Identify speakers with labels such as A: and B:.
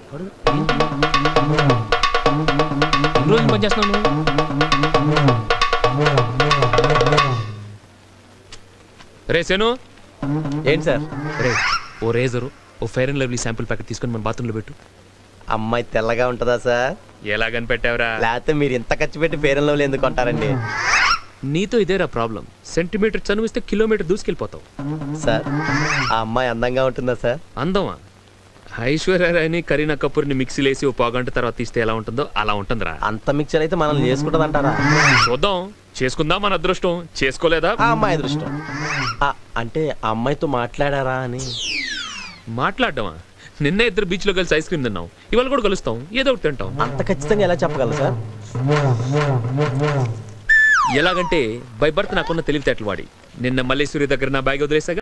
A: అడుగు. ఎన్ని రోజులు పని చేస్తున్నావు రే సేను
B: ఏంటి సార్
A: రే ఓ రేజరు ఓ fair and lovely sample packet తీసుకొని మన బాత్రూంలో పెట్టు
B: అమ్మాయి తెల్లగా ఉంటుందా సార్
A: ఎలా కనిపెట్టావురా
B: లేకపోతే మీరు ఇంత ఖర్చు పెట్టి పేరెంట్లో ఎందుకు కొంటారండి
A: నీతో ఇదేరా ప్రాబ్లం సెంటీమీటర్ చనువిస్తే కిలోమీటర్ దూసుకెళ్ళిపోతావు
B: సార్ ఆ అమ్మాయి అందంగా ఉంటుందా సార్
A: అందమా ఐశ్వర్యరాయని కరీనా కపూర్ని మిక్సీలేసి ఓ పావుగంట తర్వాత తీస్తే ఎలా ఉంటుందో అలా ఉంటుందిరా
B: అంత మిక్చర్ అయితే మనల్ని చేసుకుంటుంది అంటారా
A: చూద్దాం చేసుకుందాం మన అదృష్టం చేసుకోలేదా
B: ఆ అమ్మాయి అదృష్టం ఆ, అంటే ఆ అమ్మాయితో మాట్లాడారా అని
A: మాట్లాడటమా నిన్న ఇద్దరు బీచ్ లో కలిసి ఐస్ క్రీమ్ తిన్నాం ఇవాళ కూడా కలుస్తాం ఏదో ఒకటి తింటాం
B: అంత ఖచ్చితంగా ఎలా చెప్పగలరు సార్
A: ఎలాగంటే బై బర్త్ నాకున్న తెలివితేటలు వాడి నిన్న మల్లేశ్వరి దగ్గర నా బ్యాగ్ వదిలేసాగా